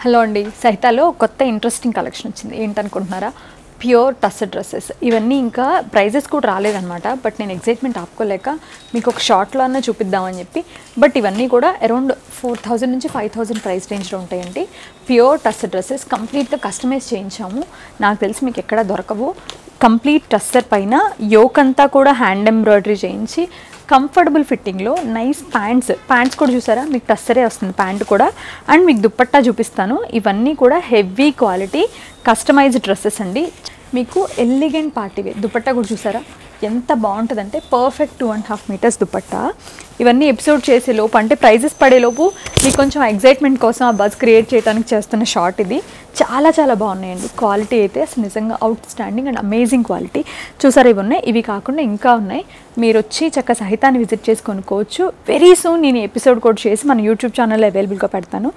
hello అండి సహితాలో కొత్త interesting collection వచ్చింది ఏంటనుకుంటున్నారా ప్యూర్ టస్ డ్రెస్సెస్ ఇవన్నీ ఇంకా ప్రైజెస్ కూడా రాలేదన్నమాట బట్ నేను ఎగ్జైట్మెంట్ ఆపుకోలేక మీకు ఒక షార్ట్లో అన్న చూపిద్దామని చెప్పి బట్ ఇవన్నీ కూడా అరౌండ్ ఫోర్ థౌజండ్ నుంచి ఫైవ్ థౌజండ్ ప్రైస్ రేంజ్లో ఉంటాయండి ప్యూర్ టస్ డ్రెస్సెస్ కంప్లీట్గా కస్టమైజ్ చేయించాము నాకు తెలిసి మీకు ఎక్కడ దొరకవు కంప్లీట్ టస్సర్ పైన యోక్ అంతా కూడా హ్యాండ్ ఎంబ్రాయిడరీ చేయించి కంఫర్టబుల్ ఫిట్టింగ్లో నైస్ ప్యాంట్స్ ప్యాంట్స్ కూడా చూసారా మీకు టస్సరే వస్తుంది ప్యాంట్ కూడా అండ్ మీకు దుప్పట్టా చూపిస్తాను ఇవన్నీ కూడా హెవీ క్వాలిటీ కస్టమైజ్డ్ డ్రెస్సెస్ అండి మీకు ఎలిగెంట్ పార్టీ వేర్ దుపట్టా కూడా చూసారా ఎంత బాగుంటుందంటే perfect two and half metres dupatta ఇవన్నీ ఎపిసోడ్ చేసే లోపు అంటే ప్రైజెస్ పడేలోపు మీకు కొంచెం ఎగ్జైట్మెంట్ కోసం ఆ బజ్ క్రియేట్ చేయడానికి చేస్తున్న షార్ట్ ఇది చాలా చాలా బాగున్నాయండి క్వాలిటీ అయితే అసలు నిజంగా outstanding and amazing quality చూసారా ఇవి ఉన్నాయి ఇవి కాకుండా ఇంకా ఉన్నాయి మీరు వచ్చి చక్క సహితాన్ని విజిట్ చేసి కొనుక్కోవచ్చు వెరీ సూన్ నేను ఎపిసోడ్ కూడా చేసి మన యూట్యూబ్ ఛానల్లో అవైలబుల్గా పెడతాను